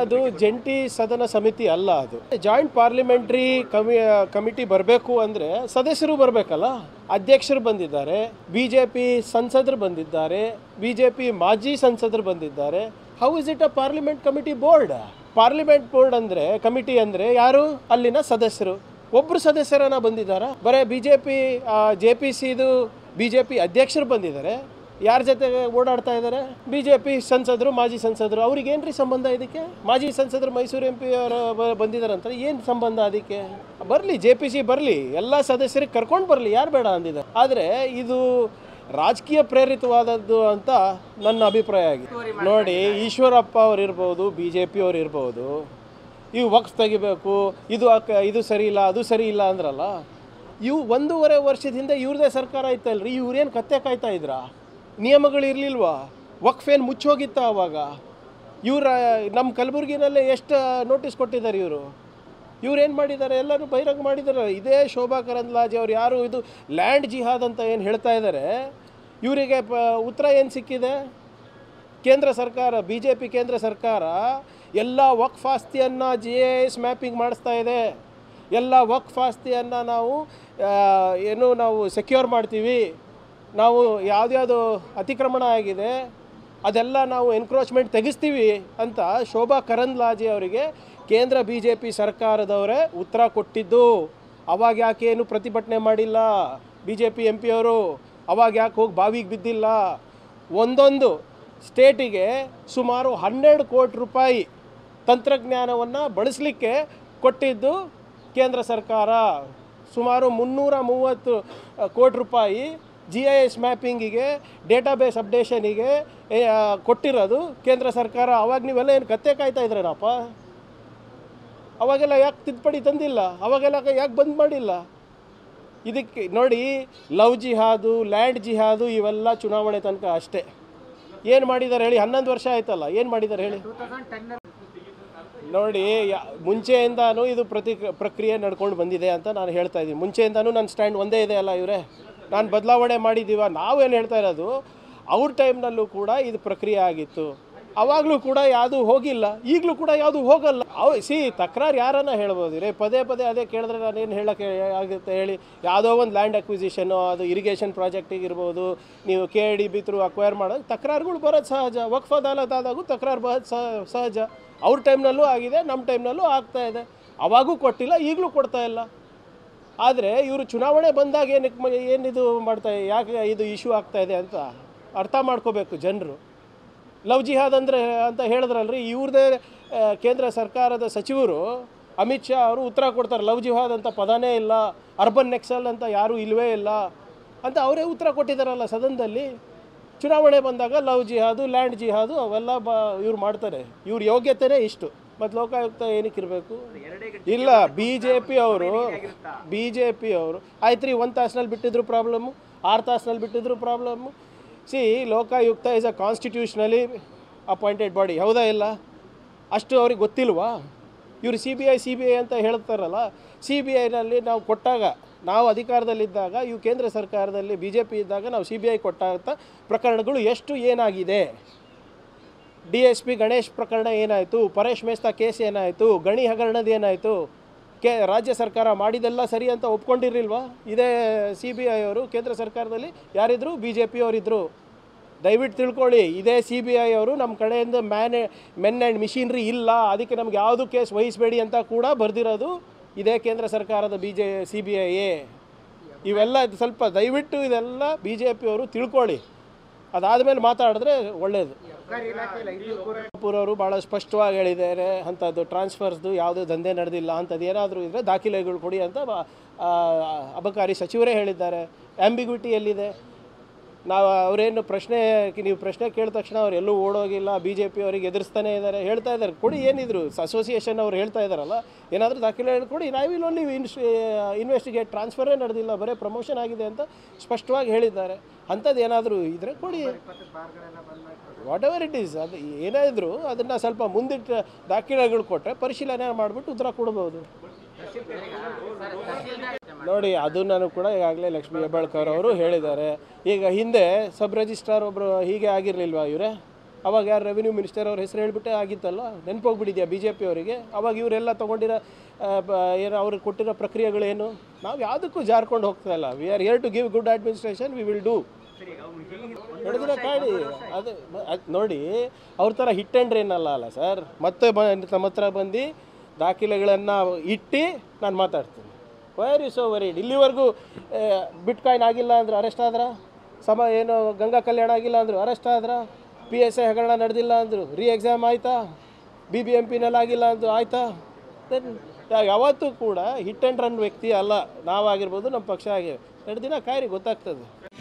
ಅದು ಜಂಟಿ ಸದನ ಸಮಿತಿ ಅಲ್ಲ ಅದು ಜಾಯಿಂಟ್ ಪಾರ್ಲಿಮೆಂಟ್ರಿ ಕಮಿ ಕಮಿಟಿ ಬರಬೇಕು ಅಂದರೆ ಸದಸ್ಯರು ಬರಬೇಕಲ್ಲ ಅಧ್ಯಕ್ಷರು ಬಂದಿದ್ದಾರೆ ಬಿ ಜೆ ಪಿ ಸಂಸದರು ಬಂದಿದ್ದಾರೆ ಬಿ ಜೆ ಪಿ ಮಾಜಿ ಸಂಸದರು ಬಂದಿದ್ದಾರೆ how is it a parliament committee board parliament board ಅಂದರೆ ಕಮಿಟಿ ಅಂದರೆ ಯಾರು ಅಲ್ಲಿನ ಸದಸ್ಯರು ಒಬ್ಬರು ಸದಸ್ಯರನ್ನ ಬಂದಿದ್ದಾರಾ ಬರೀ B J P J P ಸಿದು ಬಿ ಜೆ ಪಿ ಅಧ್ಯಕ್ಷರು ಬಂದಿದ್ದಾರೆ ಯಾರ ಜೊತೆಗೆ ಓಡಾಡ್ತಾ ಇದ್ದಾರೆ ಬಿ ಜೆ ಪಿ ಸಂಸದರು ಮಾಜಿ ಸಂಸದರು ಅವ್ರಿಗೆ ಏನ್ರಿ ಸಂಬಂಧ ಇದಕ್ಕೆ ಮಾಜಿ ಸಂಸದರು ಮೈಸೂರು ಎಂ ಪಿ ಅವರು ಬಂದಿದ್ದಾರೆ ಅಂತ ಏನು ಸಂಬಂಧ ಅದಕ್ಕೆ ಬರಲಿ ಜೆ ಪಿ ಸಿ ಬರಲಿ ಎಲ್ಲ ಸದಸ್ಯರಿಗೆ ಕರ್ಕೊಂಡು ಬರಲಿ ಯಾರು ಬೇಡ ಅಂದಿದ್ದಾರೆ ಆದರೆ ಇದು ರಾಜಕೀಯ ಪ್ರೇರಿತವಾದದ್ದು ಅಂತ ನನ್ನ ಅಭಿಪ್ರಾಯ ಆಗಿದೆ ನೋಡಿ ಈಶ್ವರಪ್ಪ ಅವ್ರು ಇರ್ಬೋದು ಬಿ ಜೆ ಪಿ ಅವ್ರು ಇರ್ಬೋದು ಇವು ವಕ್ಫ್ ತೆಗಿಬೇಕು ಇದು ಅಕ್ಕ ಇದು ಸರಿ ಇಲ್ಲ ಅದು ಸರಿ ಇಲ್ಲ ಅಂದ್ರಲ್ಲ ಇವು ಒಂದೂವರೆ ವರ್ಷದ ಹಿಂದೆ ಇವ್ರದೇ ಸರ್ಕಾರ ಇತ್ತಲ್ರಿ ಇವ್ರೇನು ಕತ್ತೆ ಕಾಯ್ತಾ ಇದ್ರಾ ನಿಯಮಗಳು ಇರಲಿಲ್ವಾ ವಕ್ಫ್ ಏನು ಮುಚ್ಚೋಗಿತ್ತ ಅವಾಗ ಇವ್ರ ನಮ್ಮ ಕಲಬುರಗಿನಲ್ಲೇ ಎಷ್ಟು ನೋಟಿಸ್ ಕೊಟ್ಟಿದ್ದಾರೆ ಇವರು ಇವ್ರು ಏನು ಮಾಡಿದ್ದಾರೆ ಎಲ್ಲರೂ ಬಹಿರಂಗ ಮಾಡಿದ್ದಾರೆ ಇದೇ ಶೋಭಾ ಕರಂದ್ಲಾಜೆ ಅವ್ರು ಯಾರು ಇದು ಲ್ಯಾಂಡ್ ಜಿಹಾದ್ ಅಂತ ಏನು ಹೇಳ್ತಾ ಇದ್ದಾರೆ ಇವರಿಗೆ ಪ ಉತ್ತರ ಏನು ಸಿಕ್ಕಿದೆ ಕೇಂದ್ರ ಸರ್ಕಾರ ಬಿ ಜೆ ಪಿ ಕೇಂದ್ರ ಸರ್ಕಾರ ಎಲ್ಲ ವಕ್ಫ್ ಆಸ್ತಿಯನ್ನು ಜಿ ಎ ಎಸ್ ಮ್ಯಾಪಿಂಗ್ ಮಾಡಿಸ್ತಾ ಇದೆ ಎಲ್ಲ ವಕ್ಫ್ ಆಸ್ತಿಯನ್ನು ನಾವು ಆ, ಏನು ನಾವು ಸೆಕ್ಯೂರ್ ಮಾಡ್ತೀವಿ ನಾವು ಯಾವ್ದ್ಯಾವುದು ಅತಿಕ್ರಮಣ ಆಗಿದೆ ಅದೆಲ್ಲ ನಾವು ಎನ್ಕ್ರೋಚ್ಮೆಂಟ್ ತೆಗಿಸ್ತೀವಿ ಅಂತ ಶೋಭಾ ಕರಂದ್ಲಾಜೆ ಅವರಿಗೆ ಕೇಂದ್ರ ಬಿ ಜೆ ಪಿ ಸರ್ಕಾರದವರೇ ಉತ್ತರ ಕೊಟ್ಟಿದ್ದು ಅವಾಗ ಯಾಕೆ ಏನು ಪ್ರತಿಭಟನೆ ಮಾಡಿಲ್ಲ B J P M P ಅವರು ಅವಾಗ ಯಾಕೆ ಹೋಗಿ ಬಾವಿಗೆ ಬಿದ್ದಿಲ್ಲ ಒಂದೊಂದು ಸ್ಟೇಟಿಗೆ ಸುಮಾರು ಹನ್ನೆರಡು ಕೋಟಿ ರೂಪಾಯಿ ತಂತ್ರಜ್ಞಾನವನ್ನು ಬಳಸಲಿಕ್ಕೆ ಕೊಟ್ಟಿದ್ದು ಕೇಂದ್ರ ಸರ್ಕಾರ ಸುಮಾರು ಮುನ್ನೂರ ಮೂವತ್ತು ಅ, ಕೋಟಿ ರೂಪಾಯಿ ಜಿ ಐ ಎಸ್ ಮ್ಯಾಪಿಂಗಿಗೆ ಡೇಟಾಬೇಸ್ ಅಪ್ಡೇಷನಿಗೆ ಏ, ಆ, ಕೊಟ್ಟಿರೋದು ಕೇಂದ್ರ ಸರ್ಕಾರ ಅವಾಗ ನೀವೆಲ್ಲ ಏನು ಕತ್ತೆ ಕಾಯ್ತಾ ಇದ್ರೇನಪ್ಪ ಅವಾಗೆಲ್ಲ ಯಾಕೆ ತಿದ್ದುಪಡಿ ತಂದಿಲ್ಲ ಅವಾಗೆಲ್ಲ ಯಾಕೆ ಬಂದ್ ಮಾಡಿಲ್ಲ ಇದಕ್ಕೆ ನೋಡಿ ಲವ್ ಜಿಹಾದು ಲ್ಯಾಂಡ್ ಜಿಹಾದು ಇವೆಲ್ಲ ಚುನಾವಣೆ ತನಕ ಅಷ್ಟೇ ಏನು ಮಾಡಿದ್ದಾರೆ ಹೇಳಿ ಹನ್ನೊಂದು ವರ್ಷ ಆಯ್ತಲ್ಲ ಏನು ಮಾಡಿದ್ದಾರೆ ಹೇಳಿ ನೋಡಿ ಯಾ- ಮುಂಚೆಯಿಂದಾನು ಇದು ಪ್ರತಿ ಪ್ರಕ್ರಿಯೆ ನಡ್ಕೊಂಡು ಬಂದಿದೆ ಅಂತ ನಾನು ಹೇಳ್ತಾ ಇದ್ದೀನಿ ಮುಂಚೆಯಿಂದಾನು ನನ್ನ ಸ್ಟ್ಯಾಂಡ್ ಒಂದೇ ಇದೆ ಅಲ್ಲ ಇವರೇ ನಾನು ಬದಲಾವಣೆ ಮಾಡಿದ್ದೀವ ನಾವೇನು ಹೇಳ್ತಾ ಇರೋದು ಅವ್ರ ಟೈಮ್ನಲ್ಲೂ ಕೂಡ ಇದು ಪ್ರಕ್ರಿಯೆ ಆಗಿತ್ತು ಅವಾಗಲೂ ಕೂಡ ಯಾವುದು ಹೋಗಿಲ್ಲ ಈಗಲೂ ಕೂಡ ಯಾವುದು ಹೋಗಲ್ಲ ಅವ್ ಸಿ ತಕರಾರು ಯಾರನ್ನ ಹೇಳ್ಬೋದು ರೇ ಪದೇ ಪದೇ ಅದೇ ಕೇಳಿದ್ರೆ ನಾನೇನು ಹೇಳೋಕ್ಕೆ ಆಗುತ್ತೆ ಹೇಳಿ ಯಾವುದೋ ಒಂದು ಲ್ಯಾಂಡ್ ಅಕ್ವಿಸಿಷನ್ನು ಅದು ಇರಿಗೇಷನ್ ಪ್ರಾಜೆಕ್ಟಿಗೆ ಇರ್ಬೋದು ನೀವು K D B through acquire ಮಾಡೋದು ತಕರಾರುಗಳು ಬರೋದು ಸಹಜ ವಕ್ಫ್ ಅದಾಲತ್ ಆದಾಗೂ ತಕರಾರು ಬರೋದು ಸಹ- ಸಹಜ ಅವ್ರ ಟೈಮ್ನಲ್ಲೂ ಆಗಿದೆ ನಮ್ಮ ಟೈಮ್ನಲ್ಲೂ ಆಗ್ತಾ ಇದೆ ಅವಾಗೂ ಕೊಟ್ಟಿಲ್ಲ ಈಗಲೂ ಕೊಡ್ತಾ ಇಲ್ಲ ಆದರೆ ಇವರು ಚುನಾವಣೆ ಬಂದಾಗ ಏನಕ್ಕೆ ಮ- ಏನಿದು ಮಾಡ್ತಾ ಯಾಕೆ ಇದು ಇಶ್ಯೂ ಆಗ್ತಾ ಇದೆ ಅಂತ ಅರ್ಥ ಮಾಡ್ಕೋಬೇಕು ಜನರು ಲವ್ ಜಿಹಾದ್ ಅಂದರೆ ಅಂತ ಹೇಳಿದ್ರಲ್ರಿ ಇವ್ರದೇ ಆ, ಕೇಂದ್ರ ಸರ್ಕಾರದ ಸಚಿವರು ಅಮಿತ್ ಶಾ ಅವರು ಉತ್ತರ ಕೊಡ್ತಾರೆ ಲವ್ ಜಿಹಾದ್ ಅಂತ ಪದನೇ ಇಲ್ಲ ಅರ್ಬನ್ ನೆಕ್ಸಲ್ ಅಂತ ಯಾರೂ ಇಲ್ಲವೇ ಇಲ್ಲ ಅಂತ ಅವರೇ ಉತ್ತರ ಕೊಟ್ಟಿದ್ದಾರಲ್ಲ ಸದನದಲ್ಲಿ ಚುನಾವಣೆ ಬಂದಾಗ ಲವ್ ಜಿಹಾದು ಲ್ಯಾಂಡ್ ಜಿಹಾದು ಅವೆಲ್ಲ ಬ ಇವ್ರು ಮಾಡ್ತಾರೆ ಇವ್ರ ಯೋಗ್ಯತೆನೇ ಇಷ್ಟು ಮತ್ತು ಲೋಕಾಯುಕ್ತ ಏನಕ್ಕೆ ಇರಬೇಕು ಇಲ್ಲ ಬಿ ಜೆ ಪಿ ಅವರು ಬಿ ಜೆ ಪಿ ಅವರು ಆಯ್ತು ರೀ ಒಂದು ತಾಸಿನಲ್ಲಿ ಬಿಟ್ಟಿದ್ರು ಪ್ರಾಬ್ಲಮ್ಮು ಆರು ತಾಸಿನಲ್ಲಿ ಬಿಟ್ಟಿದ್ರು problem C Lokayukta is a constitutionally appointed body ಹೌದಾ ಇಲ್ಲ ಅಷ್ಟು ಅವ್ರಿಗೆ ಗೊತ್ತಿಲ್ವಾ ಇವರು C B I C B I ಅಂತ ಹೇಳ್ತಾರಲ್ಲ ಸಿ ಬಿ ಐನಲ್ಲಿ ನಾವು ಕೊಟ್ಟಾಗ ನಾವು ಅಧಿಕಾರದಲ್ಲಿದ್ದಾಗ ಇವು ಕೇಂದ್ರ ಸರ್ಕಾರದಲ್ಲಿ ಬಿ ಜೆ ಪಿ ಇದ್ದಾಗ ನಾವು ಸಿ ಬಿ ಐ ಕೊಟ್ಟಾಗ ಪ್ರಕರಣಗಳು ಎಷ್ಟು ಏನಾಗಿದೆ ಡಿ ಎಸ್ ಪಿ ಗಣೇಶ್ ಪ್ರಕರಣ ಏನಾಯಿತು ಪರೇಶ್ ಮೇಸ್ತಾ ಕೇಸ್ ಏನಾಯಿತು ಗಣಿ ಹಗರಣದ ಏನಾಯಿತು ಕೆ ರಾಜ್ಯ ಸರ್ಕಾರ ಮಾಡಿದೆಲ್ಲ ಸರಿ ಅಂತ ಒಪ್ಕೊಂಡಿರಲಿಲ್ವಾ ಇದೇ ಸಿ ಬಿ ಐ ಅವರು ಕೇಂದ್ರ ಸರ್ಕಾರದಲ್ಲಿ ಯಾರಿದ್ರು ಬಿ ಜೆ ಪಿ ಅವರಿದ್ದರು ದಯವಿಟ್ಟು ತಿಳ್ಕೊಳ್ಳಿ ಇದೇ ಸಿ ಬಿ ಐ ಅವರು ನಮ್ಮ ಕಡೆಯಿಂದ ಮ್ಯಾನೆ ಮೆನ್ ಆ್ಯಂಡ್ ಮಿಷಿನ್ರಿ ಇಲ್ಲ ಅದಕ್ಕೆ ನಮ್ಗೆ ಯಾವುದು ಕೇಸ್ ವಹಿಸಬೇಡಿ ಅಂತ ಕೂಡ ಬರೆದಿರೋದು ಇದೇ ಕೇಂದ್ರ ಸರ್ಕಾರದ B J C B I A ಇವೆಲ್ಲ ಇದು ಸ್ವಲ್ಪ ದಯವಿಟ್ಟು ಇದೆಲ್ಲ ಬಿ ಜೆ ಪಿಯವರು ತಿಳ್ಕೊಳ್ಳಿ ಅದಾದಮೇಲೆ ಮಾತಾಡಿದ್ರೆ ಒಳ್ಳೆಯದು ಪುರವರು ಭಾಳ ಸ್ಪಷ್ಟವಾಗಿ ಹೇಳಿದ್ದಾರೆ ಅಂಥದ್ದು ಟ್ರಾನ್ಸ್ಫರ್ಸ್ದು ಯಾವುದೇ ದಂಧೆ ನಡೆದಿಲ್ಲ ಅಂಥದ್ದು ಏನಾದರೂ ಇದ್ದರೆ ದಾಖಲೆಗಳು ಕೊಡಿ ಅಂತ ಬ- ಆ, ಅಬಕಾರಿ ಸಚಿವರೇ ಹೇಳಿದ್ದಾರೆ ಆ್ಯಂಬಿಗ್ವಿಟಿ ಎಲ್ಲಿದೆ ನಾವು ಅವರೇನು ಪ್ರಶ್ನೆ ನೀವು ಪ್ರಶ್ನೆ ಕೇಳಿದ ತಕ್ಷಣ ಅವ್ರು ಎಲ್ಲೂ ಓಡೋಗಿಲ್ಲ ಬಿ ಜೆ ಪಿ ಅವರಿಗೆ ಎದುರಿಸ್ತಾನೆ ಇದ್ದಾರೆ ಹೇಳ್ತಾ ಇದ್ದಾರೆ ಕೊಡಿ ಏನಿದ್ರು ಅಸೋಸಿಯೇಷನ್ ಅವ್ರು ಹೇಳ್ತಾ ಇದ್ದಾರಲ್ಲ ಏನಾದರೂ ದಾಖಲೆ ಕೊಡಿ ನಾವು ವಿಲ್ ಓನ್ಲಿ ಇನ್ಸ್ ಇನ್ವೆಸ್ಟಿಗೇಟ್ ಟ್ರಾನ್ಸ್ಫರೇ ನಡೆದಿಲ್ಲ ಬರೀ ಪ್ರಮೋಷನ್ ಆಗಿದೆ ಅಂತ ಸ್ಪಷ್ಟವಾಗಿ ಹೇಳಿದ್ದಾರೆ ಅಂಥದ್ದು ಏನಾದರೂ ಇದ್ದರೆ ಕೊಡಿ ವಾಟ್ ಎವರ್ ಇಟ್ ಈಸ್ ಅದು ಏನೇ ಇದ್ದರೂ ಅದನ್ನು ಸ್ವಲ್ಪ ಮುಂದಿಟ್ಟು ದಾಖಲೆಗಳು ಕೊಟ್ಟರೆ ಪರಿಶೀಲನೆ ಮಾಡಿಬಿಟ್ಟು ಉತ್ತರ ಕೊಡ್ಬೋದು ನೋಡಿ ಅದು ನಾನು ಕೂಡ ಈಗಾಗಲೇ ಲಕ್ಷ್ಮೀ ಹೆಬ್ಬಾಳ್ಕರ್ ಅವರು ಹೇಳಿದ್ದಾರೆ ಈಗ ಹಿಂದೆ ಸಬ್ ರಿಜಿಸ್ಟ್ರಾರ್ ಒಬ್ಬರು ಹೀಗೆ ಆಗಿರಲಿಲ್ವಾ ಇವರೇ ಅವಾಗ ಯಾರು ರೆವಿನ್ಯೂ ಮಿನಿಸ್ಟರ್ ಅವ್ರ ಹೆಸರು ಹೇಳ್ಬಿಟ್ಟೆ ಆಗಿತ್ತಲ್ಲ ನೆನಪೋಗ್ಬಿಟ್ಟಿದ್ಯಾ ಬಿ ಜೆ ಪಿ ಅವರಿಗೆ ಅವಾಗ ಇವರೆಲ್ಲ ತೊಗೊಂಡಿರೋ ಆ, ಬ- ಏನು ಅವ್ರಿಗೆ ಕೊಟ್ಟಿರೋ ಪ್ರಕ್ರಿಯೆಗಳೇನು ನಾವು ಯಾವುದಕ್ಕೂ ಜಾರ್ಕೊಂಡು ಹೋಗ್ತಾ ಇಲ್ಲ we are here to give good administration we will do ನಡೆದಿನ ಕಾಡಿ ಅದು ಅದ್ ನೋಡಿ ಅವ್ರ ಥರ ಹಿಟ್ ಆ್ಯಂಡ್ ಏನಲ್ಲ ಅಲ್ಲ ಸರ್ ಮತ್ತೆ ಬ ನಮ್ಮ ಹತ್ರ ಬಂದು ದಾಖಲೆಗಳನ್ನು ಇಟ್ಟು ನಾನು ಮಾತಾಡ್ತೀನಿ ವೆರಿ ಸೋ ವೆರಿ ಇಲ್ಲಿವರೆಗೂ ಬಿಟ್ ಕಾಯಿನ್ ಆಗಿಲ್ಲ ಅಂದ್ರೆ ಅರೆಸ್ಟ್ ಆದ್ರ ಸಮ ಏನು ಗಂಗಾ ಕಲ್ಯಾಣ ಆಗಿಲ್ಲ ಅಂದರು ಅರೆಸ್ಟ್ ಆದ್ರ ಪಿ ಎಸ್ ಐ ಹಗರಣ ನಡೆದಿಲ್ಲ ಅಂದರು ರೀ ಎಕ್ಸಾಮ್ ಆಯಿತಾ ಬಿ ಬಿ ಎಂ ಪಿನಲ್ಲಿ ಆಗಿಲ್ಲ ಅಂದರು ಆಯಿತಾ ದೆನ್ ಯಾವತ್ತೂ ಕೂಡ ಹಿಟ್ ಆ್ಯಂಡ್ ರನ್ ವ್ಯಕ್ತಿ ಅಲ್ಲ ನಾವಾಗಿರ್ಬೋದು ನಮ್ಮ ಪಕ್ಷ ಆಗಿ ಎರಡು ದಿನ ಕಾಯಿರಿ ಗೊತ್ತಾಗ್ತದೆ